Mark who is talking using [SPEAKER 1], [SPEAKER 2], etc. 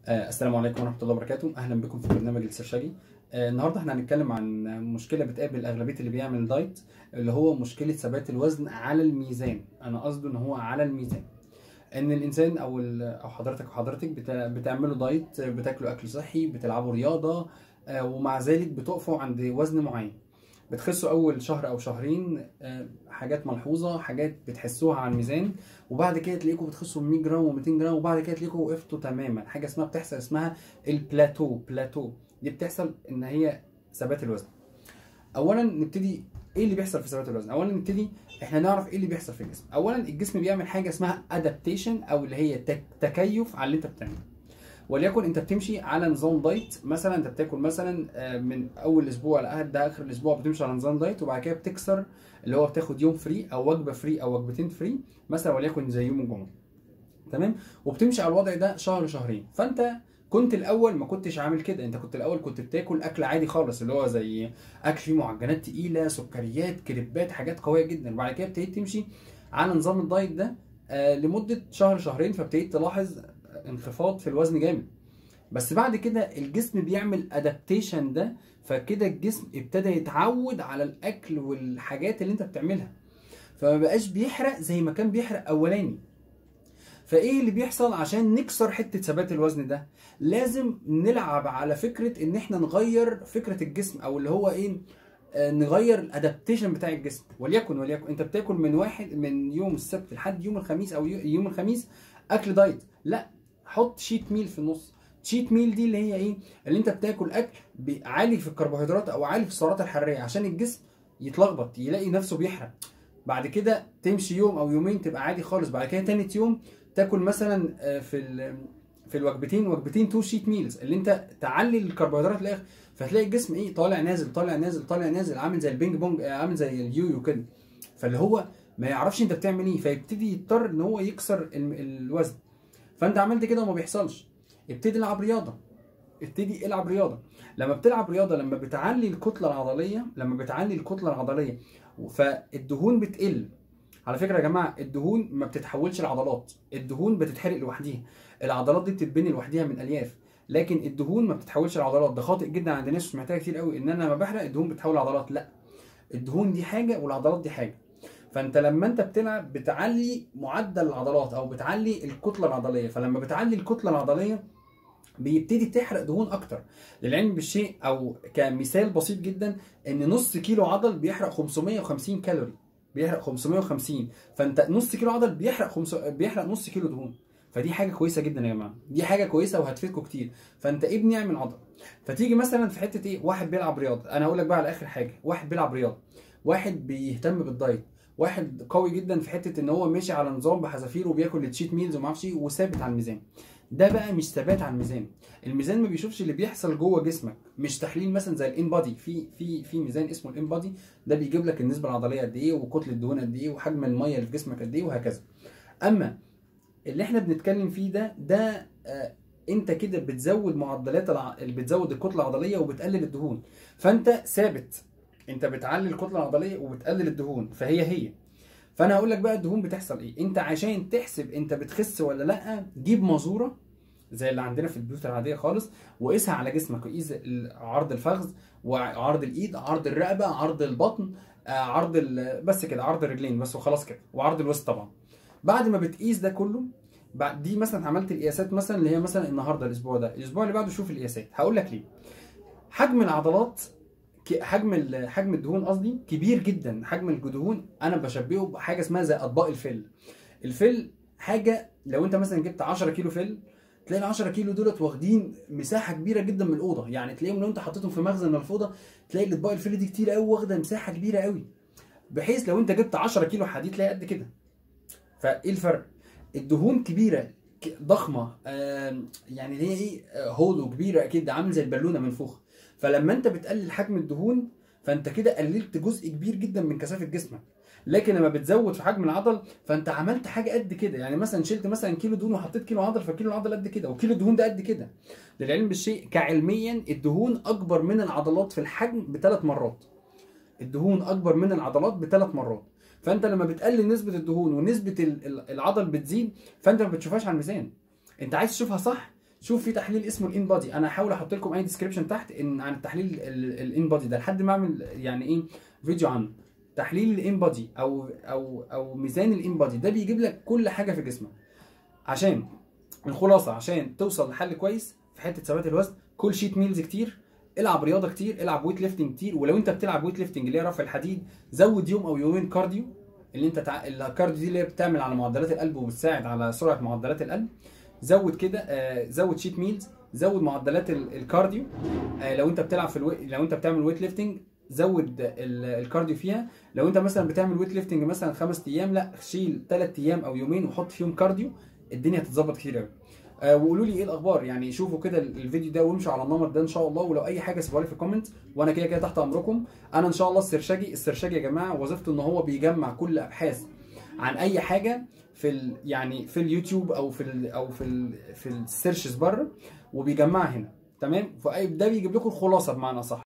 [SPEAKER 1] آه، السلام عليكم ورحمة الله وبركاته، أهلا بكم في برنامج السرشجي. آه، النهارده احنا هنتكلم عن مشكلة بتقابل أغلبية اللي بيعمل دايت اللي هو مشكلة ثبات الوزن على الميزان، أنا قصده إن هو على الميزان. إن الإنسان أو ال- أو حضرتك وحضرتك بتا- بتعملوا دايت، بتاكلوا أكل صحي، بتلعبوا رياضة آه، ومع ذلك بتقفوا عند وزن معين. بتخسوا أول شهر أو شهرين آه، حاجات ملحوظة، حاجات بتحسوها على الميزان وبعد كده تلاقيكم بتخسوا 100 جرام و200 جرام وبعد كده تلاقيكم وقفتوا تماما حاجه اسمها بتحصل اسمها البلاتو بلاتو دي بتحصل ان هي ثبات الوزن اولا نبتدي ايه اللي بيحصل في ثبات الوزن اولا نبتدي احنا نعرف ايه اللي بيحصل في الجسم اولا الجسم بيعمل حاجه اسمها ادابتيشن او اللي هي تك- تكيف على اللي انت بتعمله وليكن انت بتمشي على نظام دايت مثلا انت بتاكل مثلا آه، من اول اسبوع لحد اخر الاسبوع بتمشي على نظام دايت وبعد كده بتكسر اللي هو بتاخد يوم فري او وجبه فري او وجبتين فري مثلا وليكن زي يوم الجمعه تمام وبتمشي على الوضع ده شهر شهرين فانت كنت الاول ما كنتش عامل كده انت كنت الاول كنت بتاكل اكل عادي خالص اللي هو زي اكل فيه معجنات تقيله سكريات كريبات حاجات قويه جدا وبعد كده ابتديت تمشي على نظام الدايت ده آه لمده شهر شهرين فابتديت تلاحظ انخفاض في الوزن جامد بس بعد كده الجسم بيعمل ادابتيشن ده فكده الجسم ابتدى يتعود على الاكل والحاجات اللي انت بتعملها فما بقاش بيحرق زي ما كان بيحرق اولاني فايه اللي بيحصل عشان نكسر حته ثبات الوزن ده لازم نلعب على فكره ان احنا نغير فكره الجسم او اللي هو ايه آه، نغير الادابتيشن بتاع الجسم وليكن وليكن انت بتاكل من واحد من يوم السبت لحد يوم الخميس او يو- يوم الخميس اكل دايت لا حط شيت ميل في النص شيت ميل دي اللي هي ايه اللي انت بتاكل اكل ب- عالي في الكربوهيدرات او عالي في السعرات الحراريه عشان الجسم يتلخبط يلاقي نفسه بيحرق بعد كده تمشي يوم او يومين تبقى عادي خالص بعد كده تاني يوم تاكل مثلا آه، في ال- في الوجبتين وجبتين تو شيت ميلز اللي انت تعلي الكربوهيدرات للاخر فتلاقي الجسم ايه طالع نازل طالع نازل طالع نازل عامل زي البينج بونج آه، عامل زي اليويو كده فاللي هو ما يعرفش انت بتعمل ايه فيبتدي يضطر ان هو يكسر ال- الوزن فانت عملت كده وما بيحصلش ابتدي العب رياضه ابتدي العب رياضه لما بتلعب رياضه لما بتعلي الكتله العضليه لما بتعلي الكتله العضليه فالدهون بتقل على فكره يا جماعه الدهون ما بتتحولش لعضلات الدهون بتتحرق لوحديها العضلات دي بتتبني لوحديها من الياف لكن الدهون ما بتتحولش لعضلات ده خاطئ جدا عند ناس سمعتها كتير قوي ان انا لما بحرق الدهون بتتحول لعضلات لا الدهون دي حاجه والعضلات دي حاجه فانت لما انت بتلعب بتعلي معدل العضلات او بتعلي الكتله العضليه فلما بتعلي الكتله العضليه بيبتدي تحرق دهون اكتر للعلم بالشيء او كمثال بسيط جدا ان نص كيلو عضل بيحرق 550 كالوري بيحرق 550 فانت نص كيلو عضل بيحرق خمس... بيحرق نص كيلو دهون فدي حاجه كويسه جدا يا جماعه دي حاجه كويسه وهتفيدكم كتير فانت ابني اعمل عضل فتيجي مثلا في حته ايه واحد بيلعب رياضه انا هقول لك بقى على اخر حاجه واحد بيلعب رياضه واحد بيهتم بالدايت واحد قوي جدا في حته ان هو ماشي على نظام بحذافير وبياكل التشيت ميلز وما اعرفش ايه وثابت على الميزان ده بقى مش ثبات على الميزان الميزان ما بيشوفش اللي بيحصل جوه جسمك مش تحليل مثلا زي الان بادي في في في ميزان اسمه الان بادي ده بيجيب لك النسبه العضليه قد ايه وكتله الدهون قد ايه وحجم الميه اللي في جسمك قد ايه وهكذا اما اللي احنا بنتكلم فيه ده ده آه انت كده بتزود معدلات الع... بتزود الكتله العضليه وبتقلل الدهون فانت ثابت انت بتعلي الكتله العضليه وبتقلل الدهون فهي هي فانا هقول لك بقى الدهون بتحصل ايه انت عشان تحسب انت بتخس ولا لا جيب مازوره زي اللي عندنا في البيوت العاديه خالص وقيسها على جسمك وقيس ال- عرض الفخذ وعرض الايد عرض الرقبه عرض البطن آه، عرض ال- بس كده عرض الرجلين بس وخلاص كده وعرض الوسط طبعا بعد ما بتقيس ده كله بعد دي مثلا عملت القياسات مثلا اللي هي مثلا النهارده الاسبوع ده الاسبوع اللي بعده شوف القياسات هقول لك ليه حجم العضلات ك- حجم ال- حجم الدهون قصدي كبير جدا حجم الدهون انا بشبهه بحاجه اسمها زي اطباق الفل الفل حاجه لو انت مثلا جبت 10 كيلو فل تلاقي ال 10 كيلو دولت واخدين مساحه كبيره جدا من الاوضه يعني تلاقيهم لو انت حطيتهم في مخزن من الفوضى تلاقي الاطباق الفل دي كتير قوي واخده مساحه كبيره قوي بحيث لو انت جبت 10 كيلو حديد تلاقي قد كده فايه الفرق الدهون كبيره ك- ضخمه آم، يعني هي ايه آه، هولو كبيره كده عامل زي البالونه منفوخه فلما انت بتقلل حجم الدهون فانت كده قللت جزء كبير جدا من كثافه جسمك لكن لما بتزود في حجم العضل فانت عملت حاجه قد كده يعني مثلا شلت مثلا كيلو دهون وحطيت كيلو عضل فكيلو العضل قد كده وكيلو الدهون ده قد كده للعلم بالشيء كعلميا الدهون اكبر من العضلات في الحجم بثلاث مرات الدهون اكبر من العضلات بثلاث مرات فانت لما بتقلل نسبه الدهون ونسبه ال- ال- العضل بتزيد فانت ما بتشوفهاش على الميزان انت عايز تشوفها صح شوف في تحليل اسمه الان بادي انا هحاول احط لكم اي ديسكربشن تحت ان عن التحليل الان بادي ده لحد ما اعمل يعني ايه فيديو عنه تحليل الان بادي او او او ميزان الان بادي ده بيجيب لك كل حاجه في جسمك عشان الخلاصه عشان توصل لحل كويس في حته ثبات الوزن كل شيت ميلز كتير العب رياضه كتير العب ويت ليفتنج كتير ولو انت بتلعب ويت ليفتنج اللي هي رفع الحديد زود يوم او يومين كارديو اللي انت تع... الكارديو دي اللي هي بتعمل على معدلات القلب وبتساعد على سرعه معدلات القلب زود كده آه زود شيت ميلز زود معدلات ال- الكارديو آه لو انت بتلعب في الو... لو انت بتعمل ويت ليفتنج زود ال- الكارديو فيها لو انت مثلا بتعمل ويت ليفتنج مثلا خمس ايام لا شيل ثلاث ايام او يومين وحط فيهم كارديو الدنيا هتتظبط كتير قوي آه وقولوا لي ايه الاخبار يعني شوفوا كده ال- الفيديو ده وامشوا على النمط ده ان شاء الله ولو اي حاجه سيبوها لي في الكومنت وانا كده كده تحت امركم انا ان شاء الله السرشاجي السرشاجي يا جماعه وظيفته ان هو بيجمع كل ابحاث عن اي حاجه في ال يعني في اليوتيوب او في ال او في ال في السيرشز بره وبيجمعها هنا تمام فده بيجيب لكم الخلاصه بمعنى صح